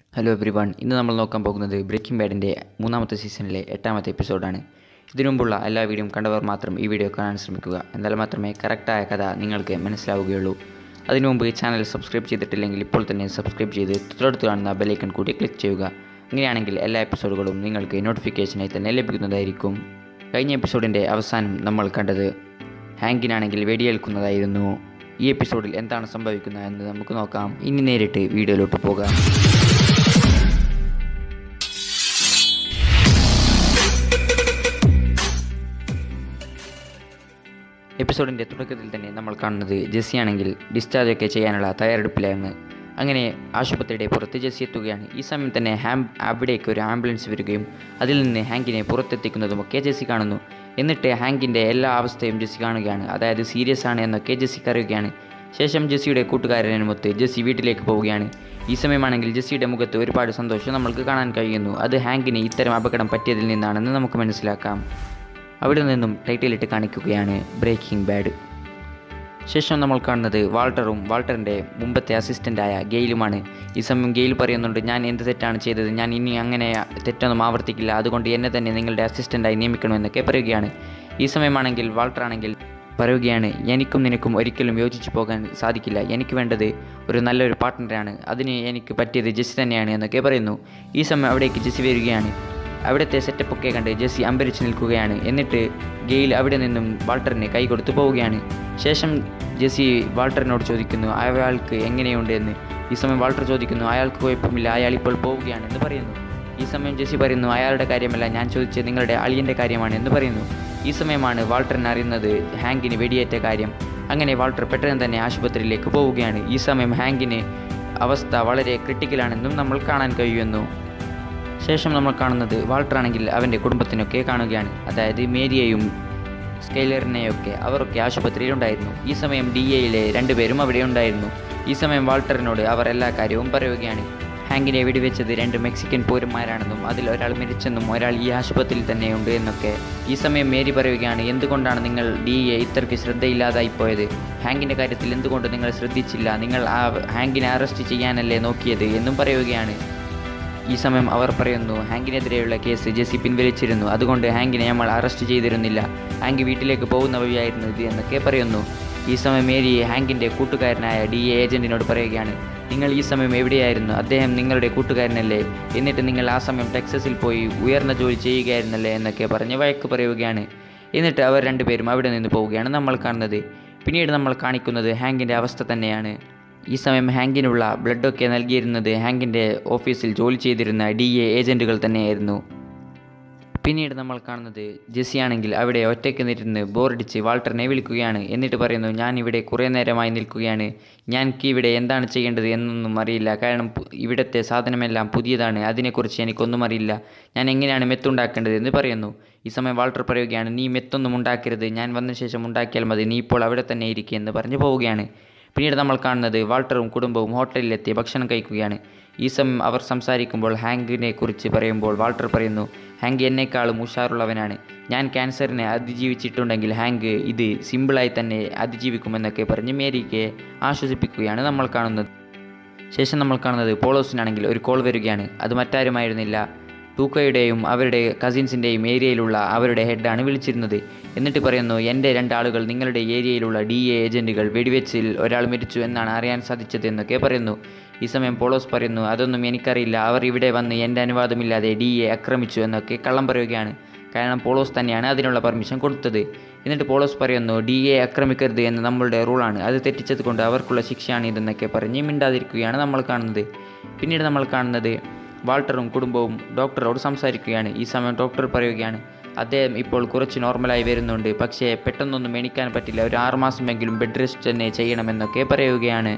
hello every one ഇന്ന് നമ്മൾ നോക്കാൻ പോകുന്നത് ബ്രേക്കിംഗ് ബാഡിൻ്റെ മൂന്നാമത്തെ സീസണിലെ എട്ടാമത്തെ എപ്പിസോഡാണ് ഇതിനു മുമ്പുള്ള എല്ലാ വീഡിയോയും കണ്ടവർ മാത്രം ഈ വീഡിയോ കാണാൻ ശ്രമിക്കുക എന്നാൽ മാത്രമേ കറക്റ്റായ കഥ നിങ്ങൾക്ക് മനസ്സിലാവുകയുള്ളൂ അതിനു മുമ്പ് ഈ ചാനൽ സബ്സ്ക്രൈബ് ചെയ്തിട്ടില്ലെങ്കിൽ ഇപ്പോൾ തന്നെ സബ്സ്ക്രൈബ് ചെയ്ത് തൊട്ടടുത്ത് കാണുന്ന ബെലൈക്കൺ കൂടി ക്ലിക്ക് ചെയ്യുക അങ്ങനെയാണെങ്കിൽ എല്ലാ എപ്പിസോഡുകളും നിങ്ങൾക്ക് നോട്ടിഫിക്കേഷനായി തന്നെ ലഭിക്കുന്നതായിരിക്കും കഴിഞ്ഞ എപ്പിസോഡിൻ്റെ അവസാനം നമ്മൾ കണ്ടത് ഹാങ്കിനാണെങ്കിൽ വെടിയേൽക്കുന്നതായിരുന്നു ഈ എപ്പിസോഡിൽ എന്താണ് സംഭവിക്കുന്നത് എന്ന് നമുക്ക് നോക്കാം ഇനി നേരിട്ട് വീഡിയോയിലോട്ട് പോകാം എപ്പിസോഡിൻ്റെ തുടക്കത്തിൽ തന്നെ നമ്മൾ കാണുന്നത് ജെസ്സി ആണെങ്കിൽ ഡിസ്ചാർജ് ഒക്കെ ചെയ്യാനുള്ള തയ്യാറെടുപ്പിലാണ് അങ്ങനെ ആശുപത്രിയുടെ പുറത്ത് ജെസ്സി എത്തുകയാണ് ഈ സമയം തന്നെ ഹാം അവിടേക്ക് ഒരു ആംബുലൻസ് വരികയും അതിൽ നിന്ന് ഹാങ്കിനെ പുറത്തെത്തിക്കുന്നതുമൊക്കെ ജെസ്സി കാണുന്നു എന്നിട്ട് ഹാങ്കിൻ്റെ എല്ലാ അവസ്ഥയും ജെസ്സി കാണുകയാണ് അതായത് സീരിയസ് ആണ് എന്നൊക്കെ ജെസ്സിക്ക് അറിയുകയാണ് ശേഷം ജെസ്സിയുടെ കൂട്ടുകാരനുമൊത്ത് ജെസ്സി വീട്ടിലേക്ക് പോവുകയാണ് ഈ സമയമാണെങ്കിൽ ജെസ്സിയുടെ മുഖത്ത് ഒരുപാട് സന്തോഷം നമ്മൾക്ക് കാണാൻ കഴിയുന്നു അത് ഹാങ്കിന് ഇത്തരം അപകടം പറ്റിയതിൽ നിന്നാണെന്ന് നമുക്ക് മനസ്സിലാക്കാം അവിടെ നിന്നും ടൈറ്റിലിട്ട് കാണിക്കുകയാണ് ബ്രേക്കിംഗ് ബാഡ് ശേഷം നമ്മൾ കാണുന്നത് വാൾട്ടറും വാൾട്ടറിൻ്റെ മുമ്പത്തെ അസിസ്റ്റൻ്റായ ഗെയിലുമാണ് ഈ സമയം ഗെയിൽ പറയുന്നുണ്ട് ഞാൻ എന്ത് തെറ്റാണ് ചെയ്തത് ഞാൻ ഇനി അങ്ങനെ തെറ്റൊന്നും ആവർത്തിക്കില്ല അതുകൊണ്ട് എന്നെ തന്നെ നിങ്ങളുടെ അസിസ്റ്റൻ്റായി നിയമിക്കണമെന്നൊക്കെ പറയുകയാണ് ഈ സമയമാണെങ്കിൽ വാൾട്ടർ ആണെങ്കിൽ പറയുകയാണ് എനിക്കും നിനക്കും ഒരിക്കലും യോജിച്ചു പോകാൻ സാധിക്കില്ല എനിക്ക് വേണ്ടത് ഒരു നല്ലൊരു പാർട്ട്ണറാണ് അതിന് എനിക്ക് പറ്റിയത് ജെസ്സി തന്നെയാണ് എന്നൊക്കെ പറയുന്നു ഈ സമയം അവിടേക്ക് ജെസ്സി വരികയാണ് അവിടുത്തെ സെറ്റപ്പ് ഒക്കെ കണ്ട് ജെസ്സി അമ്പരിച്ച് നിൽക്കുകയാണ് എന്നിട്ട് ഗെയിൽ അവിടെ നിന്നും വാൾട്ടറിന് കൈ കൊടുത്തു പോവുകയാണ് ശേഷം ജെസ്സി വാൾട്ടറിനോട് ചോദിക്കുന്നു അയാൾക്ക് എങ്ങനെയുണ്ട് എന്ന് ഈ സമയം വാൾട്ടർ ചോദിക്കുന്നു അയാൾക്ക് കുഴപ്പമില്ല അയാൾ ഇപ്പോൾ പോവുകയാണ് എന്ന് പറയുന്നു ഈ സമയം ജെസ്സി പറയുന്നു അയാളുടെ കാര്യമല്ല ഞാൻ ചോദിച്ചത് നിങ്ങളുടെ അളിയൻ്റെ കാര്യമാണ് എന്ന് പറയുന്നു ഈ സമയമാണ് വാൾട്ടറിന് അറിയുന്നത് ഹാങ്കിന് വെടിയേറ്റ കാര്യം അങ്ങനെ വാൾട്ടർ പെട്ടെന്ന് തന്നെ ആശുപത്രിയിലേക്ക് പോവുകയാണ് ഈ സമയം ഹാങ്കിന് അവസ്ഥ വളരെ ക്രിട്ടിക്കലാണെന്നും നമ്മൾ കാണാൻ കഴിയുന്നു ശേഷം നമ്മൾ കാണുന്നത് വാൾട്ടർ ആണെങ്കിൽ അവൻ്റെ കുടുംബത്തിനൊക്കെ കാണുകയാണ് അതായത് മേരിയെയും സ്കൈലറിനെയൊക്കെ അവരൊക്കെ ആശുപത്രിയിലുണ്ടായിരുന്നു ഈ സമയം ഡി എയിലെ രണ്ടുപേരും അവിടെ ഉണ്ടായിരുന്നു ഈ സമയം വാൾട്ടറിനോട് അവർ എല്ലാ കാര്യവും പറയുകയാണ് ഹാങ്കിനെ വെടിവെച്ചത് രണ്ട് മെക്സിക്കൻ പൗരന്മാരാണെന്നും അതിൽ ഒരാൾ മരിച്ചെന്നും ഒരാൾ ഈ ആശുപത്രിയിൽ തന്നെയുണ്ട് എന്നൊക്കെ ഈ സമയം മേരി പറയുകയാണ് എന്തുകൊണ്ടാണ് നിങ്ങൾ ഡി എ ഇത്രയ്ക്ക് ശ്രദ്ധയില്ലാതായി പോയത് ഹാങ്കിൻ്റെ കാര്യത്തിൽ എന്തുകൊണ്ട് നിങ്ങൾ ശ്രദ്ധിച്ചില്ല നിങ്ങൾ ആ ഹാങ്കിനെ അറസ്റ്റ് ചെയ്യാനല്ലേ നോക്കിയത് എന്നും പറയുകയാണ് ഈ സമയം അവർ പറയുന്നു ഹാങ്കിനെതിരെയുള്ള കേസ് ജെസ്സി പിൻവലിച്ചിരുന്നു അതുകൊണ്ട് ഹാങ്കിനെ നമ്മൾ അറസ്റ്റ് ചെയ്തിരുന്നില്ല ഹാങ്ക് വീട്ടിലേക്ക് പോകുന്ന വഴിയായിരുന്നു ഇത് എന്നൊക്കെ പറയുന്നു ഈ സമയം മേരി ഹാങ്കിൻ്റെ കൂട്ടുകാരനായ ഡി എ ഏജൻറ്റിനോട് പറയുകയാണ് നിങ്ങൾ ഈ സമയം എവിടെയായിരുന്നു അദ്ദേഹം നിങ്ങളുടെ കൂട്ടുകാരനല്ലേ എന്നിട്ട് നിങ്ങൾ ആ സമയം ടെക്സസിൽ പോയി ഉയർന്ന ജോലി ചെയ്യുകയായിരുന്നല്ലേ എന്നൊക്കെ പറഞ്ഞ് വഴക്ക് പറയുകയാണ് എന്നിട്ട് അവർ രണ്ടുപേരും അവിടെ നിന്ന് പോവുകയാണ് നമ്മൾ കാണുന്നത് പിന്നീട് നമ്മൾ കാണിക്കുന്നത് ഹാങ്കിൻ്റെ അവസ്ഥ തന്നെയാണ് ഈ സമയം ഹാങ്കിനുള്ള ബ്ലഡൊക്കെ നൽകിയിരുന്നത് ഹാങ്കിൻ്റെ ഓഫീസിൽ ജോലി ചെയ്തിരുന്ന ഡി എ ഏജൻറ്റുകൾ തന്നെയായിരുന്നു പിന്നീട് നമ്മൾ കാണുന്നത് ജെസ്സി ആണെങ്കിൽ അവിടെ ഒറ്റയ്ക്ക് നിരുന്ന് ബോറടിച്ച് വാൾട്ടറിനെ വിളിക്കുകയാണ് എന്നിട്ട് പറയുന്നു ഞാൻ ഇവിടെ കുറേ നേരമായി നിൽക്കുകയാണ് ഞാൻ ഇവിടെ എന്താണ് ചെയ്യേണ്ടത് എന്നൊന്നും അറിയില്ല കാരണം പു- ഇവിടുത്തെ സാധനമെല്ലാം പുതിയതാണ് അതിനെക്കുറിച്ച് എനിക്കൊന്നും അറിയില്ല ഞാൻ എങ്ങനെയാണ് മെത്തുണ്ടാക്കേണ്ടത് എന്ന് പറയുന്നു ഈ സമയം വാൾട്ടർ പറയുകയാണ് നീ മെത്തൊന്നും ഉണ്ടാക്കരുത് ഞാൻ വന്ന ശേഷം ഉണ്ടാക്കിയാൽ മതി നീ ഇപ്പോൾ അവിടെ തന്നെ ഇരിക്കുക എന്ന് പറഞ്ഞ് പോവുകയാണ് പിന്നീട് നമ്മൾ കാണുന്നത് വാൾട്ടറും കുടുംബവും ഹോട്ടലിലെത്തി ഭക്ഷണം കഴിക്കുകയാണ് ഈ സമയം അവർ സംസാരിക്കുമ്പോൾ ഹാങ്കിനെ കുറിച്ച് പറയുമ്പോൾ വാൾട്ടർ പറയുന്നു ഹാങ്ക് എന്നെക്കാളും ഉഷാറുള്ളവനാണ് ഞാൻ ക്യാൻസറിനെ അതിജീവിച്ചിട്ടുണ്ടെങ്കിൽ ഹാങ്ക് ഇത് സിമ്പിളായി തന്നെ അതിജീവിക്കുമെന്നൊക്കെ പറഞ്ഞ് മേരിക്ക് ആശ്വസിപ്പിക്കുകയാണ് നമ്മൾ കാണുന്നത് ശേഷം നമ്മൾ കാണുന്നത് പോളോസിനാണെങ്കിൽ ഒരു കോൾ വരികയാണ് അത് മറ്റാരുമായിരുന്നില്ല ടൂക്കയുടെയും അവരുടെ കസിൻസിൻ്റെയും ഏരിയയിലുള്ള അവരുടെ ഹെഡാണ് വിളിച്ചിരുന്നത് എന്നിട്ട് പറയുന്നു എൻ്റെ രണ്ടാളുകൾ നിങ്ങളുടെ ഏരിയയിലുള്ള ഡി എ ഏജൻറ്റുകൾ വെടിവെച്ചിൽ ഒരാൾ മരിച്ചു എന്നാണ് അറിയാൻ സാധിച്ചത് എന്നൊക്കെ പറയുന്നു ഈ സമയം പോളോസ് പറയുന്നു അതൊന്നും എനിക്കറിയില്ല അവർ ഇവിടെ വന്ന് എൻ്റെ അനുവാദമില്ലാതെ ഡി എ ആക്രമിച്ചു എന്നൊക്കെ കള്ളം പറയുകയാണ് കാരണം പോളോസ് തന്നെയാണ് അതിനുള്ള പെർമിഷൻ കൊടുത്തത് എന്നിട്ട് പോളോസ് പറയുന്നു ഡി എ ആക്രമിക്കരുത് എന്ന് നമ്മളുടെ റൂളാണ് അത് തെറ്റിച്ചത് കൊണ്ട് അവർക്കുള്ള ശിക്ഷയാണ് ഇതെന്നൊക്കെ പറഞ്ഞ് മിണ്ടാതിരിക്കുകയാണ് നമ്മൾ കാണുന്നത് പിന്നീട് നമ്മൾ കാണുന്നത് വാൾട്ടറും കുടുംബവും ഡോക്ടറോട് സംസാരിക്കുകയാണ് ഈ സമയം ഡോക്ടർ പറയുകയാണ് അദ്ദേഹം ഇപ്പോൾ കുറച്ച് നോർമലായി വരുന്നുണ്ട് പക്ഷേ പെട്ടെന്നൊന്നും എണിക്കാൻ പറ്റില്ല ഒരു ആറുമാസമെങ്കിലും ബെഡ് റെസ്റ്റ് തന്നെ ചെയ്യണമെന്നൊക്കെ പറയുകയാണ്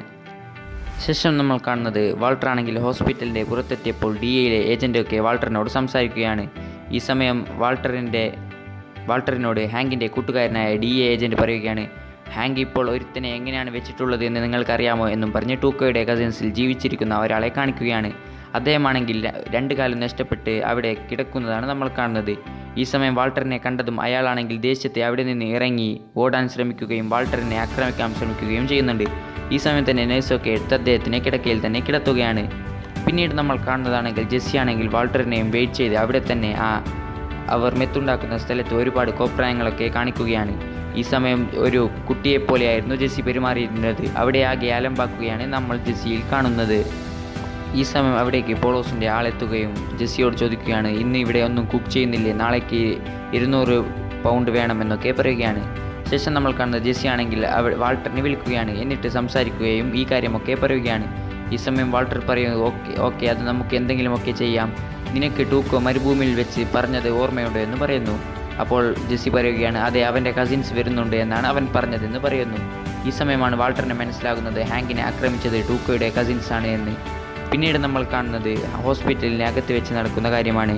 ശേഷം നമ്മൾ കാണുന്നത് വാൾട്ടർ ആണെങ്കിൽ ഹോസ്പിറ്റലിൻ്റെ പുറത്തെത്തിയപ്പോൾ ഡി എയിലെ ഏജൻറ്റൊക്കെ വാൾട്ടറിനോട് സംസാരിക്കുകയാണ് ഈ സമയം വാൾട്ടറിൻ്റെ വാൾട്ടറിനോട് ഹാങ്കിൻ്റെ കൂട്ടുകാരനായ ഡി എ ഏജൻറ്റ് പറയുകയാണ് ഹാങ്ക് ഇപ്പോൾ ഒരുത്തനെ എങ്ങനെയാണ് വെച്ചിട്ടുള്ളത് എന്ന് നിങ്ങൾക്കറിയാമോ എന്നും പറഞ്ഞ് ടൂക്കോയുടെ കസിൻസിൽ ജീവിച്ചിരിക്കുന്ന ഒരാളെ കാണിക്കുകയാണ് അദ്ദേഹമാണെങ്കിൽ ര- രണ്ട് കാലം നഷ്ടപ്പെട്ട് അവിടെ കിടക്കുന്നതാണ് നമ്മൾ കാണുന്നത് ഈ സമയം വാൾട്ടറിനെ കണ്ടതും അയാളാണെങ്കിൽ ദേഷ്യത്തെ അവിടെ നിന്ന് ഇറങ്ങി ഓടാൻ ശ്രമിക്കുകയും വാൾട്ടറിനെ ആക്രമിക്കാൻ ശ്രമിക്കുകയും ചെയ്യുന്നുണ്ട് ഈ സമയം തന്നെ നേഴ്സൊക്കെ എടുത്ത് അദ്ദേഹത്തിനെ കിടക്കയിൽ തന്നെ കിടത്തുകയാണ് പിന്നീട് നമ്മൾ കാണുന്നതാണെങ്കിൽ ജെസ്സി ആണെങ്കിൽ വാൾട്ടറിനെയും വെയിറ്റ് ചെയ്ത് അവിടെ തന്നെ ആ അവർ മെത്തുണ്ടാക്കുന്ന സ്ഥലത്ത് ഒരുപാട് കോപ്രായങ്ങളൊക്കെ കാണിക്കുകയാണ് ഈ സമയം ഒരു കുട്ടിയെപ്പോലെയായിരുന്നു ജെസ്സി പെരുമാറിയിരുന്നത് അവിടെ ആകെ അലമ്പാക്കുകയാണ് നമ്മൾ ജെസ്സിയിൽ കാണുന്നത് ഈ സമയം അവിടേക്ക് പോളോസിൻ്റെ ആളെത്തുകയും ജെസ്സിയോട് ചോദിക്കുകയാണ് ഇന്ന് ഇവിടെ ഒന്നും കുക്ക് ചെയ്യുന്നില്ലേ നാളേക്ക് ഇരുന്നൂറ് പൗണ്ട് വേണമെന്നൊക്കെ പറയുകയാണ് ശേഷം നമ്മൾ കാണുന്നത് ജെസ്സി ആണെങ്കിൽ അവ വാൾട്ടറിനെ വിളിക്കുകയാണ് എന്നിട്ട് സംസാരിക്കുകയും ഈ കാര്യമൊക്കെ പറയുകയാണ് ഈ സമയം വാൾട്ടർ പറയുന്നത് ഓക്കെ ഓക്കെ അത് നമുക്ക് എന്തെങ്കിലുമൊക്കെ ചെയ്യാം നിനക്ക് ടൂക്കോ മരുഭൂമിയിൽ വെച്ച് പറഞ്ഞത് ഓർമ്മയുണ്ടോ എന്ന് പറയുന്നു അപ്പോൾ ജെസ്സി പറയുകയാണ് അതെ അവൻ്റെ കസിൻസ് വരുന്നുണ്ട് എന്നാണ് അവൻ പറഞ്ഞതെന്ന് പറയുന്നു ഈ സമയമാണ് വാൾട്ടറിന് മനസ്സിലാകുന്നത് ഹാങ്കിനെ ആക്രമിച്ചത് ടൂക്കോയുടെ കസിൻസ് ആണ് എന്ന് പിന്നീട് നമ്മൾ കാണുന്നത് ഹോസ്പിറ്റലിന് അകത്ത് വെച്ച് നടക്കുന്ന കാര്യമാണ്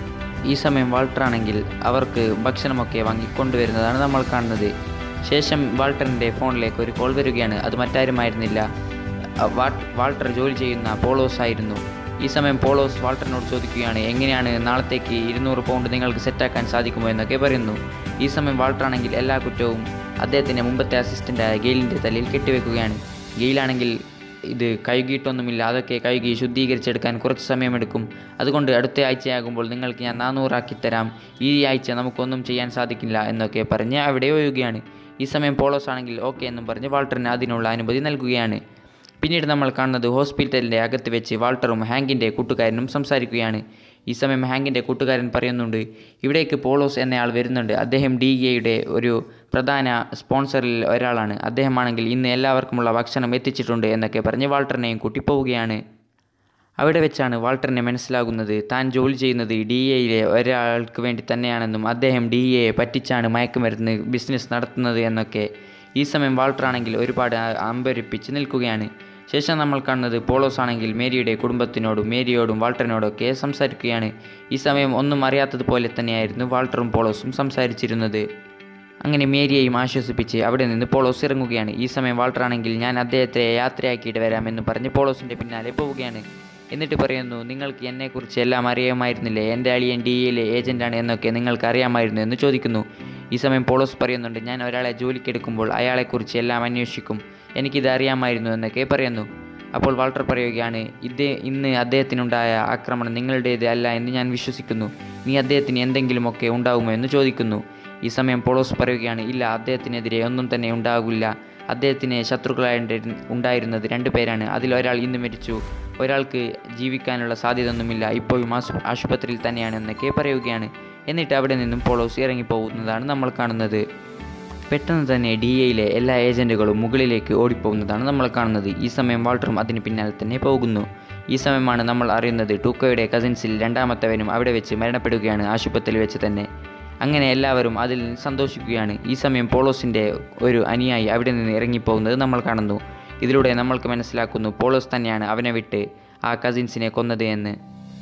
ഈ സമയം വാൾട്ടർ ആണെങ്കിൽ അവർക്ക് ഭക്ഷണമൊക്കെ വാങ്ങിക്കൊണ്ടുവരുന്നതാണ് നമ്മൾ കാണുന്നത് ശേഷം വാൾട്ടറിൻ്റെ ഫോണിലേക്ക് ഒരു കോൾ വരികയാണ് അത് മറ്റാരുമായിരുന്നില്ല അഹ് വാട്ട് വാൾട്ടർ ജോലി ചെയ്യുന്ന പോളോസ് ആയിരുന്നു ഈ സമയം പോളോസ് വാൾട്ടറിനോട് ചോദിക്കുകയാണ് എങ്ങനെയാണ് നാളത്തേക്ക് ഇരുന്നൂറ് പൗണ്ട് നിങ്ങൾക്ക് സെറ്റാക്കാൻ സാധിക്കുമോ എന്നൊക്കെ പറയുന്നു ഈ സമയം വാൾട്ടർ ആണെങ്കിൽ എല്ലാ കുറ്റവും അദ്ദേഹത്തിൻ്റെ മുമ്പത്തെ അസിസ്റ്റൻ്റായ ഗെയിലിൻ്റെ തലയിൽ കെട്ടിവെക്കുകയാണ് ഗെയിലാണെങ്കിൽ ഇത് കഴുകിയിട്ടൊന്നുമില്ല അതൊക്കെ കഴുകി ശുദ്ധീകരിച്ചെടുക്കാൻ കുറച്ച് സമയമെടുക്കും അതുകൊണ്ട് അടുത്ത ആഴ്ചയാകുമ്പോൾ നിങ്ങൾക്ക് ഞാൻ നാനൂറാക്കി തരാം ഈ ആഴ്ച നമുക്കൊന്നും ചെയ്യാൻ സാധിക്കില്ല എന്നൊക്കെ പറഞ്ഞ് അവിടെ ഒഴുകുകയാണ് ഈ സമയം പോളോസ് ആണെങ്കിൽ ഓക്കെ എന്നും പറഞ്ഞ് വാൾട്ടറിന് അതിനുള്ള അനുമതി നൽകുകയാണ് പിന്നീട് നമ്മൾ കാണുന്നത് ഹോസ്പിറ്റലിൻ്റെ അകത്ത് വെച്ച് വാൾട്ടറും ഹാങ്കിൻ്റെ കൂട്ടുകാരനും സംസാരിക്കുകയാണ് ഈ സമയം ഹാങ്കിൻ്റെ കൂട്ടുകാരൻ പറയുന്നുണ്ട് ഇവിടേക്ക് പോളോസ് എന്നയാൾ വരുന്നുണ്ട് അദ്ദേഹം ഡി എയുടെ ഒരു പ്രധാന സ്പോൺസറിൽ ഒരാളാണ് അദ്ദേഹമാണെങ്കിൽ ഇന്ന് എല്ലാവർക്കുമുള്ള ഭക്ഷണം എത്തിച്ചിട്ടുണ്ട് എന്നൊക്കെ പറഞ്ഞ് വാൾട്ടറിനെയും കൂട്ടി പോവുകയാണ് അവിടെ വെച്ചാണ് വാൾട്ടറിനെ മനസ്സിലാകുന്നത് താൻ ജോലി ചെയ്യുന്നത് ഡി എയിലെ ഒരാൾക്ക് വേണ്ടി തന്നെയാണെന്നും അദ്ദേഹം ഡി എയെ പറ്റിച്ചാണ് മയക്കുമരുന്ന് ബിസിനസ് നടത്തുന്നത് എന്നൊക്കെ ഈ സമയം വാൾട്ടർ ആണെങ്കിൽ ഒരുപാട് ആ- അമ്പരിപ്പിച്ച് നിൽക്കുകയാണ് ശേഷം നമ്മൾ കാണുന്നത് പോളോസ് ആണെങ്കിൽ മേരിയുടെ കുടുംബത്തിനോടും മേരിയോടും വാൾട്ടറിനോടൊക്കെ സംസാരിക്കുകയാണ് ഈ സമയം ഒന്നും അറിയാത്തതുപോലെ തന്നെയായിരുന്നു വാൾട്ടറും പോളോസും സംസാരിച്ചിരുന്നത് അങ്ങനെ മേരിയെയും ആശ്വസിപ്പിച്ച് അവിടെ നിന്ന് പോളോസ് ഇറങ്ങുകയാണ് ഈ സമയം വാൾട്ടർ ആണെങ്കിൽ ഞാൻ അദ്ദേഹത്തെ യാത്രയാക്കിയിട്ട് വരാമെന്ന് പറഞ്ഞ് പോളോസിൻ്റെ പിന്നാലെ പോവുകയാണ് എന്നിട്ട് പറയുന്നു നിങ്ങൾക്ക് എന്നെക്കുറിച്ച് എല്ലാം അറിയാമായിരുന്നില്ലേ എൻ്റെ അളിയൻ ഡി എയിലെ ഏജൻറ്റാണ് എന്നൊക്കെ നിങ്ങൾക്ക് അറിയാമായിരുന്നു എന്ന് ചോദിക്കുന്നു ഈ സമയം പോളോസ് പറയുന്നുണ്ട് ഞാൻ ഒരാളെ ജോലിക്കെടുക്കുമ്പോൾ അയാളെക്കുറിച്ച് എല്ലാം അന്വേഷിക്കും എനിക്കിത് അറിയാമായിരുന്നു എന്നൊക്കെ പറയുന്നു അപ്പോൾ വാൾട്ടർ പറയുകയാണ് ഇതേ ഇന്ന് അദ്ദേഹത്തിനുണ്ടായ ആക്രമണം നിങ്ങളുടേത് അല്ല എന്ന് ഞാൻ വിശ്വസിക്കുന്നു നീ അദ്ദേഹത്തിന് എന്തെങ്കിലുമൊക്കെ ഉണ്ടാകുമോ എന്ന് ചോദിക്കുന്നു ഈ സമയം പോളോസ് പറയുകയാണ് ഇല്ല അദ്ദേഹത്തിനെതിരെ ഒന്നും തന്നെ ഉണ്ടാകില്ല അദ്ദേഹത്തിന് ശത്രുക്കളായിട്ട് ഉണ്ടായിരുന്നത് രണ്ട് പേരാണ് അതിലൊരാൾ ഇന്ന് മരിച്ചു ഒരാൾക്ക് ജീവിക്കാനുള്ള സാധ്യതയൊന്നുമില്ല ഇപ്പോഴും ആശു ആശുപത്രിയിൽ തന്നെയാണ് എന്നൊക്കെ പറയുകയാണ് എന്നിട്ട് അവിടെ നിന്നും പോളോസ് ഇറങ്ങിപ്പോകുന്നതാണ് നമ്മൾ കാണുന്നത് പെട്ടെന്ന് തന്നെ ഡി എയിലെ എല്ലാ ഏജൻറ്റുകളും മുകളിലേക്ക് ഓടിപ്പോകുന്നതാണ് നമ്മൾ കാണുന്നത് ഈ സമയം വാൾട്ടറും അതിന് പിന്നാലെ തന്നെ പോകുന്നു ഈ സമയമാണ് നമ്മൾ അറിയുന്നത് ടൂക്കോയുടെ കസിൻസിൽ രണ്ടാമത്തവനും അവിടെ വെച്ച് മരണപ്പെടുകയാണ് ആശുപത്രിയിൽ വെച്ച് തന്നെ അങ്ങനെ എല്ലാവരും അതിൽ സന്തോഷിക്കുകയാണ് ഈ സമയം പോളോസിൻ്റെ ഒരു അനിയായി അവിടെ നിന്ന് ഇറങ്ങിപ്പോകുന്നത് നമ്മൾ കാണുന്നു ഇതിലൂടെ നമ്മൾക്ക് മനസ്സിലാക്കുന്നു പോളോസ് തന്നെയാണ് അവനെ വിട്ട് ആ കസിൻസിനെ കൊന്നത് എന്ന്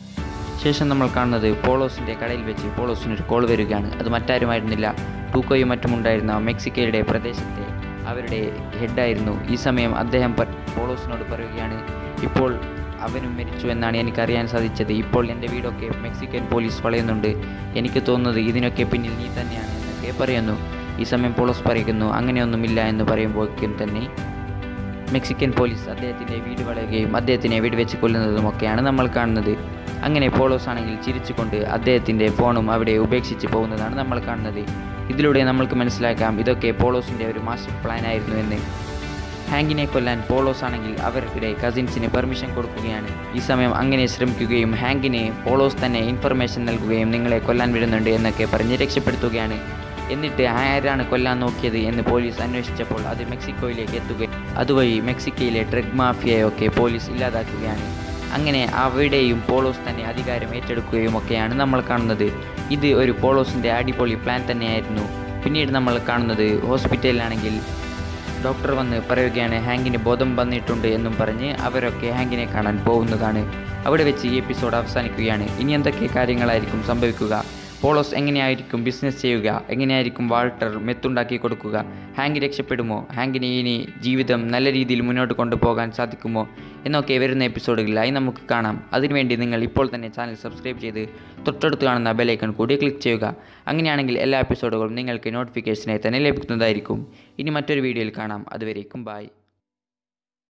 ശേഷം നമ്മൾ കാണുന്നത് പോളോസിൻ്റെ കടയിൽ വെച്ച് പോളോസിനൊരു കോൾ വരികയാണ് അത് മറ്റാരുമായിരുന്നില്ല ടൂക്കോയും മറ്റും ഉണ്ടായിരുന്ന മെക്സിക്കോയുടെ പ്രദേശത്തെ അവരുടെ ഹെഡായിരുന്നു ഈ സമയം അദ്ദേഹം പ- പോളോസിനോട് പറയുകയാണ് ഇപ്പോൾ അവനും മരിച്ചു എന്നാണ് എനിക്കറിയാൻ സാധിച്ചത് ഇപ്പോൾ എൻ്റെ വീടൊക്കെ മെക്സിക്കൻ പോലീസ് വളയുന്നുണ്ട് എനിക്ക് തോന്നുന്നത് ഇതിനൊക്കെ പിന്നിൽ നീ തന്നെയാണ് എന്നൊക്കെ പറയുന്നു ഈ സമയം പോളോസ് പറയുന്നു അങ്ങനെയൊന്നുമില്ല എന്ന് പറയുമ്പോഴേക്കും തന്നെ മെക്സിക്കൻ പോലീസ് അദ്ദേഹത്തിൻ്റെ വീട് വളയുകയും അദ്ദേഹത്തിനെ വെടിവെച്ച് കൊല്ലുന്നതുമൊക്കെയാണ് നമ്മൾ കാണുന്നത് അങ്ങനെ പോളോസ് ആണെങ്കിൽ ചിരിച്ചുകൊണ്ട് അദ്ദേഹത്തിൻ്റെ ഫോണും അവിടെ ഉപേക്ഷിച്ച് പോകുന്നതാണ് നമ്മൾ കാണുന്നത് ഇതിലൂടെ നമ്മൾക്ക് മനസ്സിലാക്കാം ഇതൊക്കെ പോളോസിൻ്റെ ഒരു മാസ്റ്റർ പ്ലാൻ ആയിരുന്നു എന്ന് ഹാങ്കിനെ കൊല്ലാൻ പോളോസ് ആണെങ്കിൽ അവർക്കിടെ കസിൻസിന് പെർമിഷൻ കൊടുക്കുകയാണ് ഈ സമയം അങ്ങനെ ശ്രമിക്കുകയും ഹാങ്കിന് പോളോസ് തന്നെ ഇൻഫർമേഷൻ നൽകുകയും നിങ്ങളെ കൊല്ലാൻ വരുന്നുണ്ട് എന്നൊക്കെ പറഞ്ഞ് രക്ഷപ്പെടുത്തുകയാണ് എന്നിട്ട് ആരാണ് കൊല്ലാൻ നോക്കിയത് എന്ന് പോലീസ് അന്വേഷിച്ചപ്പോൾ അത് മെക്സിക്കോയിലേക്ക് എത്തുകയും അതുവഴി മെക്സിക്കോയിലെ ഡ്രഗ് മാഫിയയൊക്കെ പോലീസ് ഇല്ലാതാക്കുകയാണ് അങ്ങനെ അവിടെയും പോളോസ് തന്നെ അധികാരം ഏറ്റെടുക്കുകയും ഒക്കെയാണ് നമ്മൾ കാണുന്നത് ഇത് ഒരു പോളോസിൻ്റെ അടിപൊളി പ്ലാൻ തന്നെയായിരുന്നു പിന്നീട് നമ്മൾ കാണുന്നത് ഹോസ്പിറ്റലിലാണെങ്കിൽ ഡോക്ടർ വന്ന് പറയുകയാണ് ഹാങ്കിന് ബോധം വന്നിട്ടുണ്ട് എന്നും പറഞ്ഞ് അവരൊക്കെ ഹാങ്കിനെ കാണാൻ പോകുന്നതാണ് അവിടെ വെച്ച് ഈ എപ്പിസോഡ് അവസാനിക്കുകയാണ് ഇനി എന്തൊക്കെ കാര്യങ്ങളായിരിക്കും സംഭവിക്കുക പോളോസ് എങ്ങനെയായിരിക്കും ബിസിനസ് ചെയ്യുക എങ്ങനെയായിരിക്കും വാൾട്ടർ മെത്തുണ്ടാക്കി കൊടുക്കുക ഹാങ്ക് രക്ഷപ്പെടുമോ ഹാങ്കിന് ഇനി ജീവിതം നല്ല രീതിയിൽ മുന്നോട്ട് കൊണ്ടുപോകാൻ സാധിക്കുമോ എന്നൊക്കെ വരുന്ന എപ്പിസോഡുകളിലായി നമുക്ക് കാണാം അതിനുവേണ്ടി നിങ്ങൾ ഇപ്പോൾ തന്നെ ചാനൽ സബ്സ്ക്രൈബ് ചെയ്ത് തൊട്ടടുത്ത് കാണുന്ന ബെലൈക്കൺ കൂടി ക്ലിക്ക് ചെയ്യുക അങ്ങനെയാണെങ്കിൽ എല്ലാ എപ്പിസോഡുകളും നിങ്ങൾക്ക് നോട്ടിഫിക്കേഷനായി തന്നെ ലഭിക്കുന്നതായിരിക്കും ഇനി മറ്റൊരു വീഡിയോയിൽ കാണാം അതുവരേക്കും ബായ്